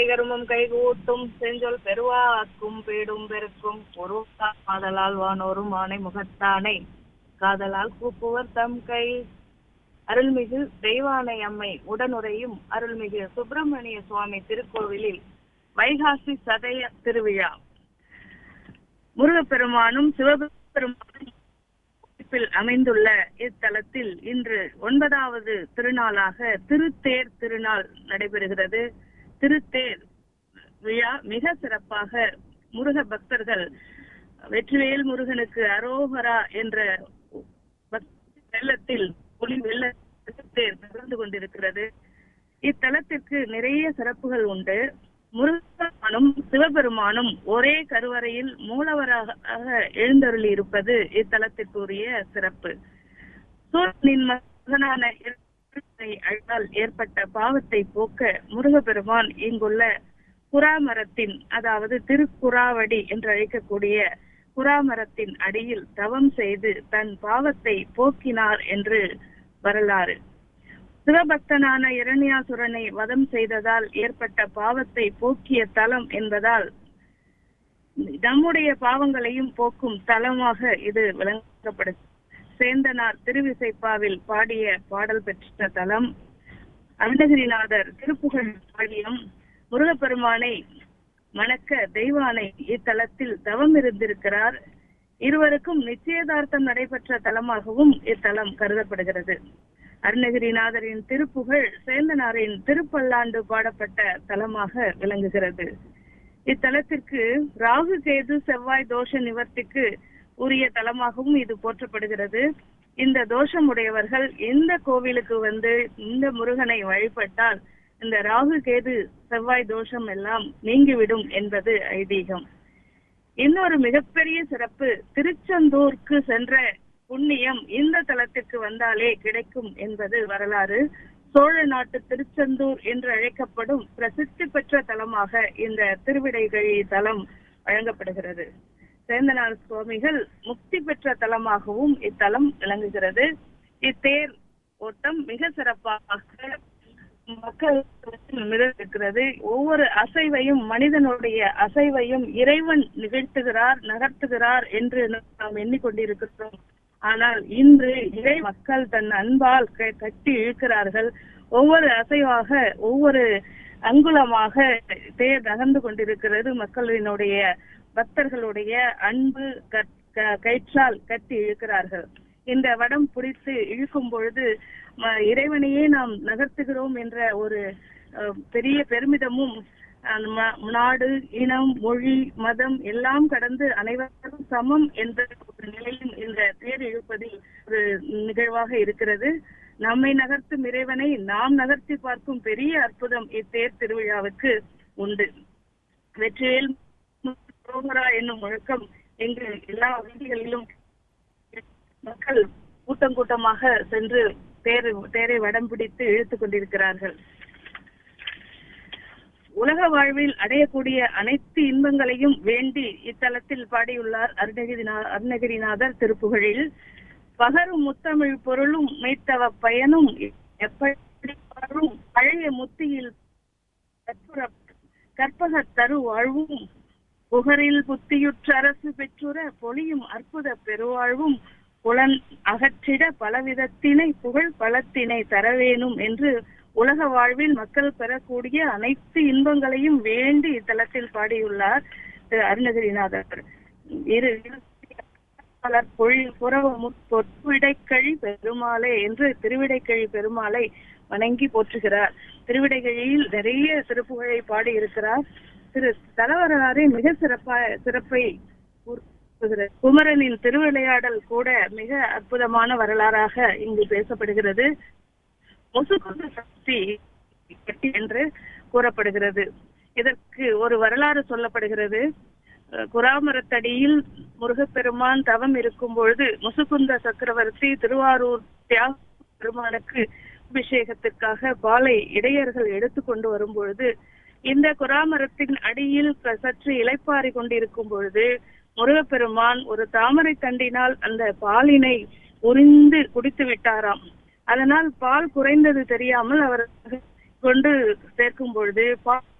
கருமம் கைகூட்டும் செஞ்சொல் பெருவாக்கும் பேடும் பெருக்கும் பொருளாதலால் வானோரும் ஆணை முகத்தானை காதலால் கூப்புவர் தம் கை அருள்மிகு தெய்வானை அம்மை உடனுறையும் அருள்மிகு சுப்பிரமணிய சுவாமி திருக்கோவிலில் வைகாசி சதய திருவிழா முருகப்பெருமானும் சிவபெருமானும் குறிப்பில் அமைந்துள்ள இத்தலத்தில் இன்று ஒன்பதாவது திருநாளாக திருத்தேர் திருநாள் நடைபெறுகிறது திருத்தேர் விழா மிக சிறப்பாக முருக பக்தர்கள் வெற்றிவேல் முருகனுக்கு அரோகரா என்ற பக்தி வெள்ளத்தில் ஒளி வெள்ள தேர் நடந்து கொண்டிருக்கிறது இத்தலத்திற்கு நிறைய சிறப்புகள் உண்டு முருகனும் சிவபெருமானும் ஒரே கருவறையில் மூலவராக எழுந்தருளி இருப்பது இத்தலத்திற்குரிய சிறப்பு சூரியனின் மகனான அழகால் ஏற்பட்ட பாவத்தை போக்க முருகப்பெருமான் இங்குள்ள குராமரத்தின் அதாவது திருக்குறாவடி என்று அழைக்கக்கூடிய குராமரத்தின் அடியில் தவம் செய்து தன் பாவத்தை போக்கினார் என்று வரலாறு சிவபக்தனான இரண்யாசுரனை வதம் செய்ததால் ஏற்பட்ட பாவத்தை போக்கிய தலம் என்பதால் நம்முடைய பாவங்களையும் போக்கும் தலமாக இது விளங்கப்படுது சேந்தனார் திருவிசைப்பாவில் பாடிய பாடல் பெற்ற தலம் அருணகிரிநாதர் திருப்புகழ் பாடியம் முருகப்பெருமானை மணக்க தெய்வானை இத்தலத்தில் தவம் இருந்திருக்கிறார் இருவருக்கும் நிச்சயதார்த்தம் நடைபெற்ற தலமாகவும் இத்தலம் கருதப்படுகிறது அருணகிரிநாதரின் திருப்புகழ் சேந்தனாரின் திருப்பல்லாண்டு பாடப்பட்ட தலமாக விளங்குகிறது இத்தலத்திற்கு ராகு கேது செவ்வாய் தோஷ நிவர்த்திக்கு உரிய தலமாகவும் இது போற்றப்படுகிறது இந்த தோஷம் உடையவர்கள் எந்த கோவிலுக்கு வந்து இந்த முருகனை வழிபட்டால் இந்த ராகு கேது செவ்வாய் தோஷம் எல்லாம் நீங்கிவிடும் என்பது ஐதீகம் இன்னொரு மிகப்பெரிய சிறப்பு திருச்செந்தூருக்கு சென்ற புண்ணியம் இந்த தலத்திற்கு வந்தாலே கிடைக்கும் என்பது வரலாறு சோழ நாட்டு திருச்செந்தூர் என்று அழைக்கப்படும் பிரசித்தி பெற்ற தலமாக இந்த திருவிடைகழி தலம் வழங்கப்படுகிறது சேந்தனார் சுவாமிகள் முக்தி பெற்ற தலமாகவும் இத்தலம் விளங்குகிறது இத்தேர் ஓட்டம் மிக சிறப்பாக மக்கள் இருக்கிறது ஒவ்வொரு அசைவையும் மனிதனுடைய அசைவையும் இறைவன் நிகழ்த்துகிறார் நகர்த்துகிறார் என்று நாம் எண்ணிக்கொண்டிருக்கிறோம் ஆனால் இன்று இறை மக்கள் தன் அன்பால் கட்டி இழுக்கிறார்கள் ஒவ்வொரு அசைவாக ஒவ்வொரு அங்குலமாக தேர் நகர்ந்து கொண்டிருக்கிறது மக்களினுடைய பக்தர்களுடைய அன்பு கயிற்றால் கட்டி இழுக்கிறார்கள் இந்த வடம் பிடித்து இழுக்கும் பொழுது இறைவனையே நாம் நகர்த்துகிறோம் என்ற ஒரு பெரிய பெருமிதமும் நாடு இனம் மொழி மதம் எல்லாம் கடந்து அனைவரும் சமம் என்ற ஒரு நிலையும் இந்த தேர் இழுப்பதில் ஒரு நிகழ்வாக இருக்கிறது நம்மை நகர்த்தும் இறைவனை நாம் நகர்த்தி பார்க்கும் பெரிய அற்புதம் இத்தேர் திருவிழாவுக்கு உண்டு வெற்றிவேல் ரோகரா என்னும் முழக்கம் எங்கு எல்லா வீதிகளிலும் மக்கள் கூட்டம் கூட்டமாக சென்று தேர் தேரை வடம் பிடித்து இழுத்துக் கொண்டிருக்கிறார்கள் உலக வாழ்வில் அடையக்கூடிய அனைத்து இன்பங்களையும் வேண்டி இத்தலத்தில் பாடியுள்ளார் அருணகிரிநா அருணகிரிநாதர் திருப்புகழில் பகரும் முத்தமிழ் பொருளும் மெய்த்தவ பயனும் எப்படி பழைய முத்தியில் கற்பக தரு வாழ்வும் புகரில் புத்தியுற்ற அரசு பெற்றுற பொலியும் அற்புத பெருவாழ்வும் புலன் அகற்றிட பலவிதத்தினை புகழ் பலத்தினை தரவேணும் என்று உலக வாழ்வில் மக்கள் பெறக்கூடிய அனைத்து இன்பங்களையும் வேண்டி இத்தலத்தில் பாடியுள்ளார் திரு அருணகிரிநாதர் இரு பொழில் புறவ பொற்விடைக்கழி பெருமாளே என்று திருவிடைக்கழி பெருமாளை வணங்கி போற்றுகிறார் திருவிடைகழியில் நிறைய சிறப்புகளை பாடி இருக்கிறார் திரு தலவரலாறு மிக சிறப்பா சிறப்பை குமரனின் திருவிளையாடல் கூட மிக அற்புதமான வரலாறாக இங்கு பேசப்படுகிறது முசுகுந்து சக்தி என்று கூறப்படுகிறது இதற்கு ஒரு வரலாறு சொல்லப்படுகிறது குராமரத்தடியில் முருகப்பெருமான் தவம் இருக்கும் பொழுது முசுகுந்த சக்கரவர்த்தி திருவாரூர் தியாக பெருமானுக்கு அபிஷேகத்திற்காக பாலை இடையர்கள் எடுத்து கொண்டு வரும் பொழுது இந்த குராமரத்தின் அடியில் சற்று இலைப்பாரி கொண்டிருக்கும் பொழுது முருகப்பெருமான் ஒரு தாமரை தண்டினால் அந்த பாலினை உறிந்து குடித்து விட்டாராம் அதனால் பால் குறைந்தது தெரியாமல் அவர் கொண்டு சேர்க்கும் பொழுது பால்